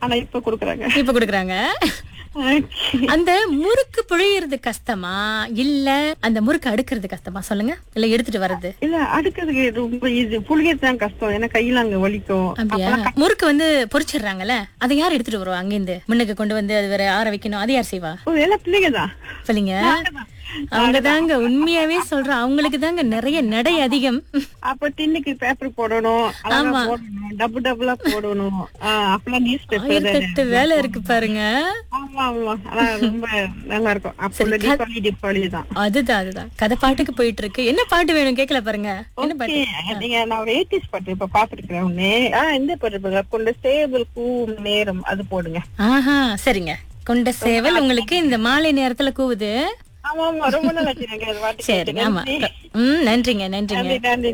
ஆனா இப்ப குடுக்குறாங்க இப்ப கொடுக்குறாங்க அந்த முறுக்கு புழியறது கஷ்டமா இல்ல அந்த முறுக்கு அடுக்கிறது கஷ்டமா சொல்லுங்க இல்ல எடுத்துட்டு வர்றது இல்ல அடுக்கிறதுக்கு ரொம்ப ஈஸி புளிகிறது தான் கஷ்டம் ஏன்னா கையில அங்க வலிக்கும் அப்படியா முறுக்கு வந்து பொரிச்சிடுறாங்கல்ல அதை யார் எடுத்துட்டு வருவா அங்கிருந்து முன்னுக்கு கொண்டு வந்து அது வேற ஆற வைக்கணும் அது யார் செய்வா ஓ, எல்லாம் பிள்ளைங்க தான் சொல்லுங்க அவங்க தாங்க உண்மையாவே சொல்றேன் அவங்களுக்கு தாங்க நிறைய நடை அதிகம் அப்ப டின்னுக்கு பேப்பர் போடணும் அழகா போடணும் டபுள் டபுளா போடணும் ஆஹ் அப்பெல்லாம் நியூஸ் பேப்பர் ஆயிரத்தெட்டு வேலை இருக்கு பாருங்க ஆமா ஆமா ஆனா ரொம்ப நல்லா இருக்கும் அப்ப உள்ள தீபாவளி தீபாவளி தான் அதுதான் அதுதான் கதை பாட்டுக்கு போயிட்டு இருக்கு என்ன பாட்டு வேணும் கேட்கல பாருங்க என்ன பாட்டு Okay, நீங்க நான் ஒரு எயிட்டிஸ் பாட்டு இப்ப பாத்துருக்கேன் ஒண்ணு ஆஹ் இந்த பாட்டு பாருங்க கொண்ட சேவல் கூ நேரம் அது போடுங்க ஆஹா சரிங்க கொண்ட சேவல் உங்களுக்கு இந்த மாலை நேரத்துல கூவுது ஆமா ஆமா ரொம்ப நல்லா வச்சிருங்க அது பாட்டு சரிங்க ஆமா ம் நன்றிங்க நன்றிங்க நன்றி நன்றி